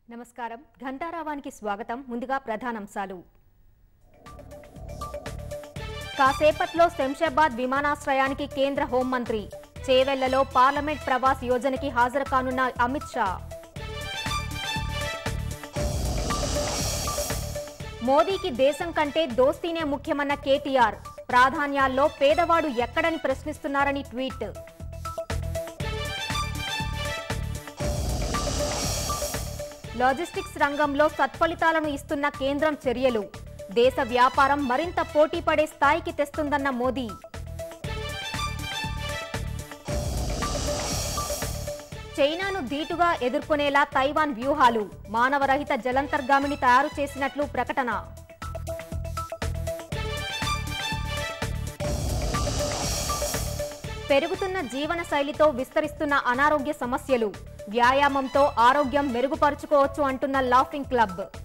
నమస్కారం ఘంటారావానికి స్వాగతం ముందుగా ప్రధానాంశాలు కాసేపట్లో శంషాబాద్ విమానాశ్రయానికి కేంద్ర హోంమంత్రి చేవెళ్లలో పార్లమెంట్ ప్రవాస్ యోజనకి హాజరు కానున్న అమిత్ షా మోదీకి దేశం కంటే దోస్తీనే ముఖ్యమన్న కేటీఆర్ ప్రాధాన్యాల్లో పేదవాడు ఎక్కడని ప్రశ్నిస్తున్నారని ట్వీట్ లాజిస్టిక్స్ రంగంలో సత్ఫలితాలను ఇస్తున్న కేంద్రం చర్యలు దేశ వ్యాపారం మరింత పోటీ పడే స్థాయికి తెస్తుందన్న మోదీ చైనాను ధీటుగా ఎదుర్కొనేలా తైవాన్ వ్యూహాలు మానవరహిత జలంతర్గామిని తయారు చేసినట్లు ప్రకటన పెరుగుతున్న జీవన శైలితో విస్తరిస్తున్న అనారోగ్య సమస్యలు వ్యాయామంతో ఆరోగ్యం మెరుగుపరుచుకోవచ్చు అంటున్న లాఫింగ్ క్లబ్